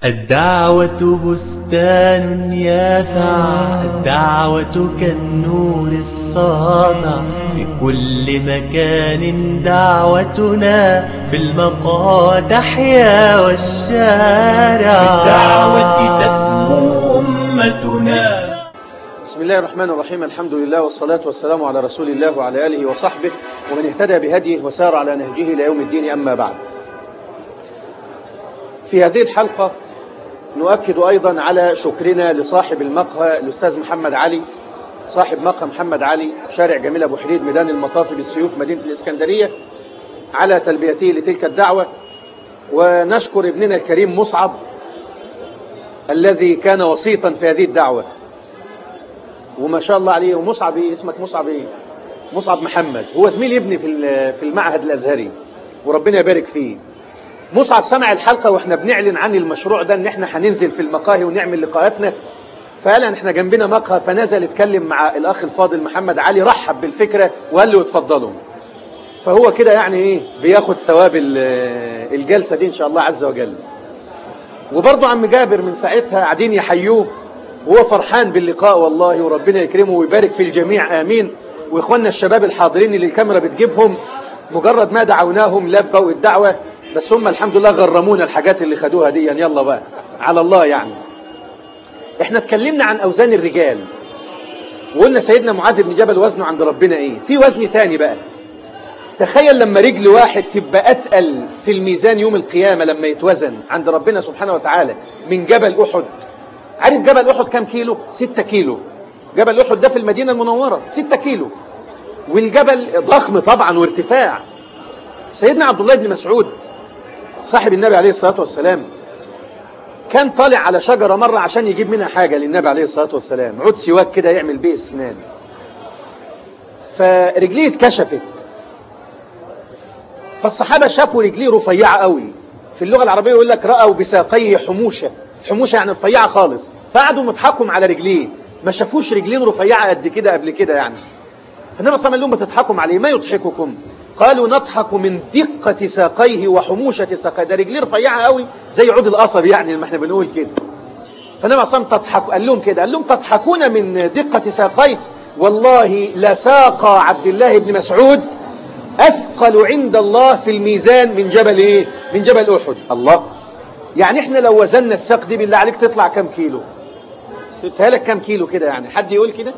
الدعوة بستان يافع الدعوة كالنور الساطع في كل مكان دعوتنا في المقهى تحيا والشارع بالدعوة تسمو أمتنا بسم الله الرحمن الرحيم الحمد لله والصلاة والسلام على رسول الله وعلى آله وصحبه ومن اهتدى بهديه وسار على نهجه إلى يوم الدين أما بعد في هذه الحلقة نؤكد أيضا على شكرنا لصاحب المقهى الأستاذ محمد علي صاحب مقهى محمد علي شارع جميل أبو حديد ميدان المطاف بالسيوف مدينة الإسكندرية على تلبيته لتلك الدعوة ونشكر ابننا الكريم مصعب الذي كان وسيطا في هذه الدعوة وما شاء الله عليه ومصعب إيه؟ اسمك مصعب ايه مصعب محمد هو زميل ابني في في المعهد الازهري وربنا يبارك فيه مصعب سمع الحلقة واحنا بنعلن عن المشروع ده ان احنا هننزل في المقاهي ونعمل لقاءاتنا فقال ان احنا جنبنا مقهى فنزل اتكلم مع الاخ الفاضل محمد علي رحب بالفكرة وقال له اتفضلوا فهو كده يعني ايه بياخد ثواب الجلسة دي ان شاء الله عز وجل وبرضه عم جابر من ساعتها قاعدين يحيوه وهو فرحان باللقاء والله وربنا يكرمه ويبارك في الجميع آمين وإخواننا الشباب الحاضرين اللي الكاميرا بتجيبهم مجرد ما دعوناهم لبوا الدعوة بس هم الحمد لله غرمونا الحاجات اللي خدوها دي يعني يلا بقى على الله يعني احنا اتكلمنا عن أوزان الرجال وقلنا سيدنا معاذ بن جبل وزنه عند ربنا ايه في وزن تاني بقى تخيل لما رجل واحد تبقى أتقل في الميزان يوم القيامة لما يتوزن عند ربنا سبحانه وتعالى من جبل أحد عارف جبل أحد كام كيلو؟ ستة كيلو جبل أحد ده في المدينة المنورة ستة كيلو والجبل ضخم طبعا وارتفاع سيدنا عبد الله بن مسعود صاحب النبي عليه الصلاة والسلام كان طالع على شجرة مرة عشان يجيب منها حاجة للنبي عليه الصلاة والسلام عود سواك كده يعمل بيه اسنان فرجليه اتكشفت فالصحابة شافوا رجليه رفيعة قوي في اللغة العربية يقول لك رأوا بساقيه حموشة حموشة يعني رفيعة خالص فقعدوا مضحكوا على رجليه ما شافوش رجلين رفيعة قد كده قبل كده يعني فالنبي صلى الله عليه وسلم بتضحكوا عليه ما يضحككم قالوا نضحك من دقة ساقيه وحموشة ساقيه ده رجليه رفيعة قوي زي عود القصب يعني ما احنا بنقول كده فالنبي صلى الله عليه وسلم تضحك قال لهم كده قال لهم تضحكون من دقة ساقيه والله لساق عبد الله بن مسعود أثقل عند الله في الميزان من جبل إيه؟ من جبل أحد الله يعني احنا لو وزننا الساق دي بالله عليك تطلع كام كيلو تتهالك كام كيلو كده يعني حد يقول كده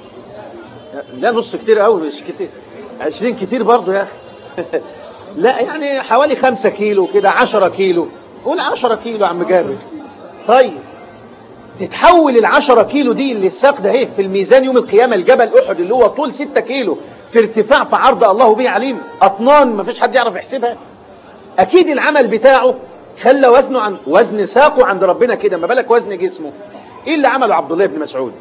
لا نص كتير قوي مش كتير عشرين كتير برضو يا اخي لا يعني حوالي خمسة كيلو كده عشرة كيلو قول عشرة كيلو عم جابر طيب تتحول العشرة كيلو دي اللي الساق ده ايه في الميزان يوم القيامة الجبل أحد اللي هو طول ستة كيلو في ارتفاع في عرض الله به عليم أطنان ما فيش حد يعرف يحسبها أكيد العمل بتاعه خلى وزنه عن وزن ساقه عند ربنا كده ما بالك وزن جسمه ايه اللي عمله عبد الله بن مسعود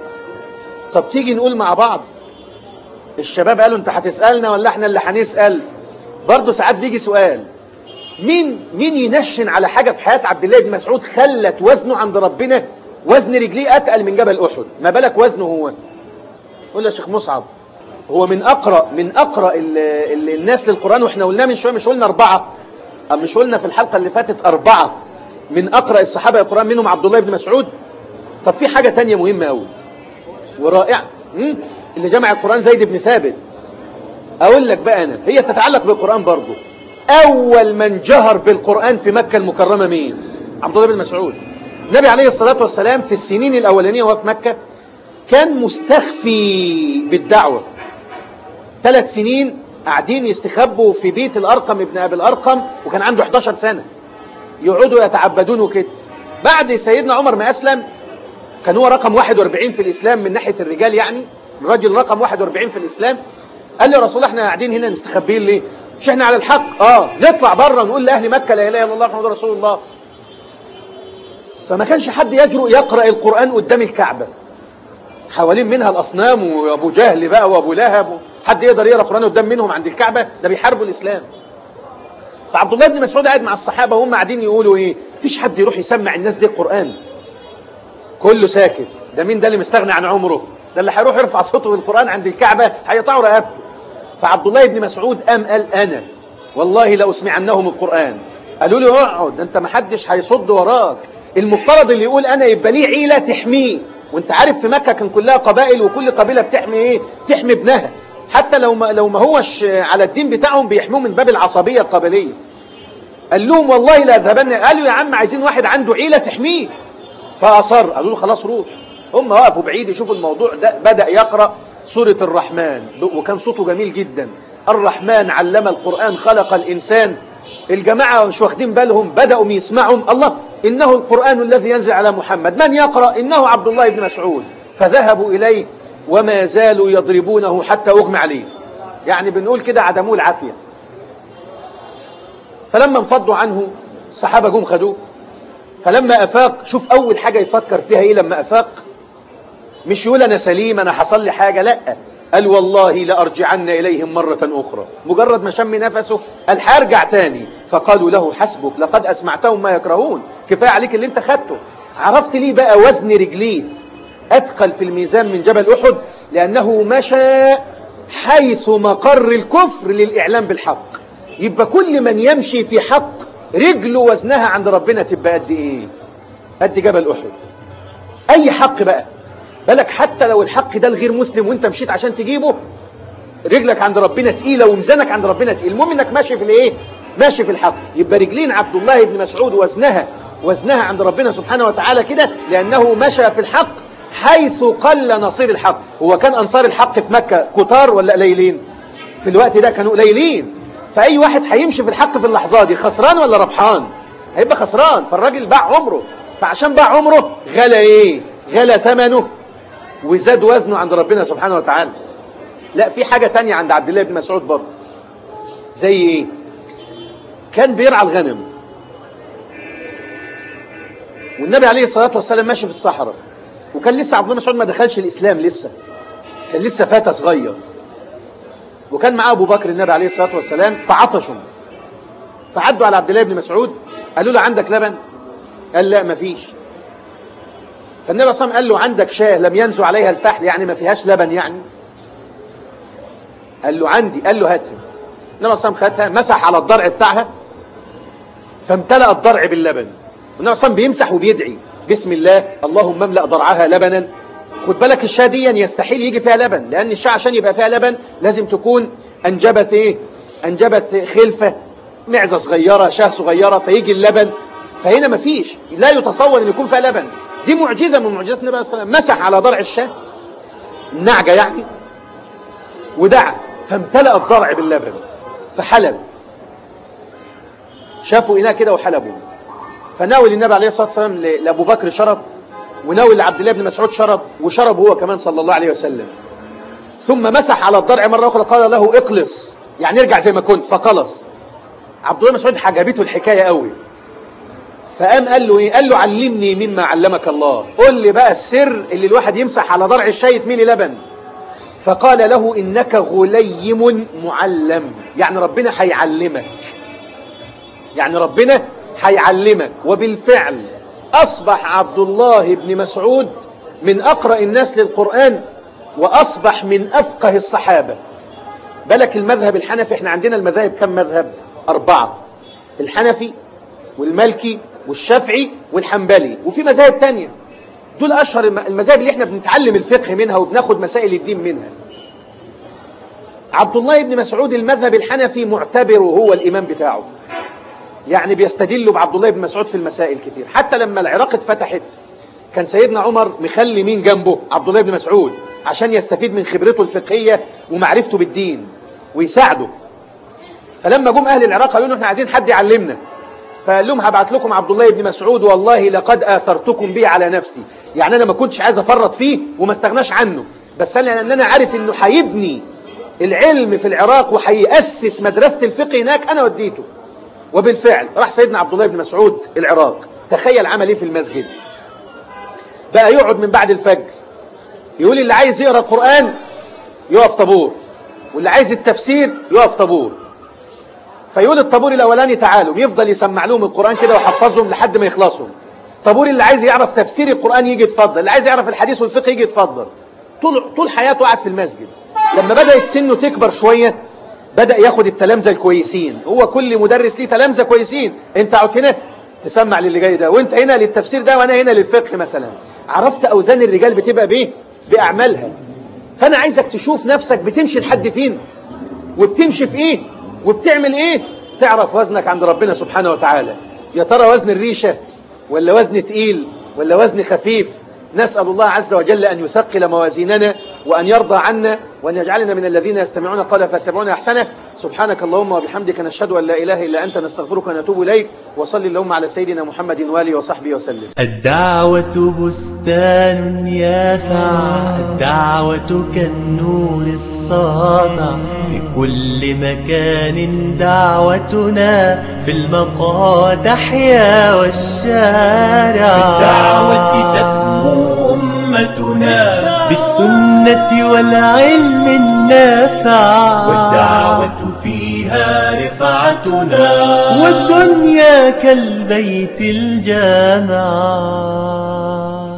طب تيجي نقول مع بعض الشباب قالوا انت هتسألنا ولا احنا اللي هنسأل برضه ساعات بيجي سؤال مين مين ينشن على حاجة في حياة عبد الله بن مسعود خلت وزنه عند ربنا وزن رجليه أتقل من جبل أحد ما بالك وزنه هو قول يا شيخ مصعب هو من أقرأ من أقرأ ال ال الناس للقرآن واحنا قلنا من شوية مش قلنا أربعة مش قلنا في الحلقة اللي فاتت أربعة من أقرأ الصحابة القرآن منهم عبد الله بن مسعود طب في حاجة تانية مهمة أوي ورائعة اللي جمع القرآن زيد بن ثابت أقول لك بقى أنا هي تتعلق بالقرآن برضو أول من جهر بالقرآن في مكة المكرمة مين عبد الله بن مسعود النبي عليه الصلاة والسلام في السنين الأولانية وهو في مكة كان مستخفي بالدعوة ثلاث سنين قاعدين يستخبوا في بيت الأرقم ابن أبي الأرقم وكان عنده 11 سنة يقعدوا يتعبدون وكده بعد سيدنا عمر ما أسلم كان هو رقم 41 في الإسلام من ناحية الرجال يعني الراجل رقم 41 في الإسلام قال له يا رسول الله احنا قاعدين هنا نستخبين ليه مش احنا على الحق اه نطلع بره نقول لأهل مكة لا إله إلا الله محمد رسول الله فما كانش حد يجرؤ يقرأ القرآن قدام الكعبة حوالين منها الأصنام وأبو جهل بقى وأبو لهب حد يقدر يقرأ القرآن قدام منهم عند الكعبة ده بيحاربوا الإسلام فعبد الله بن مسعود قاعد مع الصحابة وهم قاعدين يقولوا ايه فيش حد يروح يسمع الناس دي القرآن كله ساكت ده مين ده اللي مستغني عن عمره ده اللي هيروح يرفع صوته بالقرآن عند الكعبة هيقطعوا رقبته فعبد الله بن مسعود قام قال أنا والله لأسمعنهم القرآن قالوا له اقعد ده انت ما حدش هيصد وراك المفترض اللي يقول انا يبقى ليه عيله تحميه وانت عارف في مكه كان كلها قبائل وكل قبيله بتحمي ايه تحمي ابنها حتى لو ما لو ما هوش على الدين بتاعهم بيحموه من باب العصبيه القبليه قال لهم والله لا اذهبن قالوا يا عم عايزين واحد عنده عيله تحميه فاصر قالوا له خلاص روح هم وقفوا بعيد يشوفوا الموضوع ده بدا يقرا سوره الرحمن وكان صوته جميل جدا الرحمن علم القران خلق الانسان الجماعة مش واخدين بالهم بدأوا يسمعهم الله إنه القرآن الذي ينزل على محمد من يقرأ إنه عبد الله بن مسعود فذهبوا إليه وما زالوا يضربونه حتى أغمى عليه يعني بنقول كده عدموه العافية فلما انفضوا عنه الصحابة جم خدوه فلما أفاق شوف أول حاجة يفكر فيها إيه لما أفاق مش يقول أنا سليم أنا حصل لي حاجة لأ قال والله لأرجعن إليهم مرة أخرى مجرد ما شم نفسه قال هرجع تاني فقالوا له حسبك لقد أسمعتهم ما يكرهون كفاية عليك اللي انت خدته عرفت ليه بقى وزن رجليه أثقل في الميزان من جبل أحد لأنه مشى حيث مقر الكفر للإعلام بالحق يبقى كل من يمشي في حق رجله وزنها عند ربنا تبقى قد إيه قد جبل أحد أي حق بقى بالك حتى لو الحق ده الغير مسلم وانت مشيت عشان تجيبه رجلك عند ربنا تقيلة وميزانك عند ربنا تقيل المهم انك ماشي في الايه ماشي في الحق يبقى رجلين عبد الله بن مسعود وزنها وزنها عند ربنا سبحانه وتعالى كده لأنه مشى في الحق حيث قل نصير الحق هو كان أنصار الحق في مكة كتار ولا قليلين في الوقت ده كانوا قليلين فأي واحد هيمشي في الحق في اللحظة دي خسران ولا ربحان هيبقى خسران فالراجل باع عمره فعشان باع عمره غلى ايه غلى ثمنه وزاد وزنه عند ربنا سبحانه وتعالى لا في حاجة تانية عند عبد الله بن مسعود برضه زي ايه كان بيرعى الغنم والنبي عليه الصلاة والسلام ماشي في الصحراء وكان لسه عبد الله بن مسعود ما دخلش الإسلام لسه كان لسه فتى صغير وكان معاه أبو بكر النبي عليه الصلاة والسلام فعطشوا فعدوا على عبد الله بن مسعود قالوا له عندك لبن قال لا مفيش فالنبي صلى الله عليه وسلم قال له عندك شاه لم ينزو عليها الفحل يعني ما فيهاش لبن يعني قال له عندي قال له هاتها النبي صلى الله عليه وسلم خدها مسح على الضرع بتاعها فامتلأ الضرع باللبن والنبي صلى الله عليه وسلم بيمسح وبيدعي بسم الله اللهم املأ ضرعها لبنا خد بالك الشاة دي يستحيل يجي فيها لبن لأن الشاة عشان يبقى فيها لبن لازم تكون أنجبت إيه أنجبت خلفة معزة صغيرة شاة صغيرة فيجي اللبن فهنا مفيش لا يتصور أن يكون فيها لبن دي معجزة من معجزات النبي صلى الله عليه وسلم مسح على ضرع الشاة النعجة يعني ودعا فامتلأ الضرع باللبن فحلب شافوا إناء كده وحلبوا فناول النبي عليه الصلاة والسلام لأبو بكر شرب وناول لعبد الله بن مسعود شرب وشرب هو كمان صلى الله عليه وسلم ثم مسح على الضرع مرة أخرى قال له اقلص يعني ارجع زي ما كنت فقلص عبد الله بن مسعود حجبته الحكاية قوي فقام قال له ايه قال له علمني مما علمك الله قل لي بقى السر اللي الواحد يمسح على ضرع الشاي يتملي لبن فقال له إنك غليم معلم يعني ربنا هيعلمك يعني ربنا هيعلمك وبالفعل أصبح عبد الله بن مسعود من أقرأ الناس للقرآن وأصبح من أفقه الصحابة بالك المذهب الحنفي احنا عندنا المذاهب كم مذهب أربعة الحنفي والمالكي والشافعي والحنبلي وفي مذاهب تانية دول أشهر المذاهب اللي احنا بنتعلم الفقه منها وبناخد مسائل الدين منها عبد الله بن مسعود المذهب الحنفي معتبر هو الإمام بتاعه يعني بيستدلوا بعبد الله بن مسعود في المسائل كتير حتى لما العراق اتفتحت كان سيدنا عمر مخلي مين جنبه عبد الله بن مسعود عشان يستفيد من خبرته الفقهية ومعرفته بالدين ويساعده فلما جم أهل العراق قالوا له احنا عايزين حد يعلمنا فقال لهم هبعت لكم عبد الله بن مسعود والله لقد آثرتكم به على نفسي يعني أنا ما كنتش عايز أفرط فيه وما استغناش عنه بس أنا لأن أنا عارف إنه هيبني العلم في العراق وهيأسس مدرسة الفقه هناك أنا وديته وبالفعل راح سيدنا عبد الله بن مسعود العراق تخيل عمل ايه في المسجد بقى يقعد من بعد الفجر يقول اللي عايز يقرأ القرآن يقف طابور واللي عايز التفسير يقف طابور فيقول الطابور الأولاني تعالوا يفضل يسمع لهم القرآن كده ويحفظهم لحد ما يخلصوا طابور اللي عايز يعرف تفسير القرآن يجي يتفضل اللي عايز يعرف الحديث والفقه يجي يتفضل طول طول حياته قاعد في المسجد لما بدأت سنه تكبر شوية بدأ ياخد التلامذة الكويسين هو كل مدرس ليه تلامذة كويسين انت اقعد هنا تسمع للي جاي ده وانت هنا للتفسير ده وانا هنا للفقه مثلا عرفت اوزان الرجال بتبقى بايه باعمالها فانا عايزك تشوف نفسك بتمشي لحد فين وبتمشي في ايه وبتعمل ايه تعرف وزنك عند ربنا سبحانه وتعالى يا ترى وزن الريشة ولا وزن تقيل ولا وزن خفيف نسأل الله عز وجل أن يثقل موازيننا وأن يرضى عنا وأن يجعلنا من الذين يستمعون قال فاتبعون أحسنه سبحانك اللهم وبحمدك نشهد أن لا إله إلا أنت نستغفرك ونتوب إليك وصل اللهم على سيدنا محمد وآله وصحبه وسلم الدعوة بستان يافع الدعوة كالنور الساطع في كل مكان دعوتنا في المقاد أحيا والشارع بالدعوة تسمو أمتنا بالسنة والعلم النافع والدعوة فيها رفعتنا والدنيا كالبيت الجامع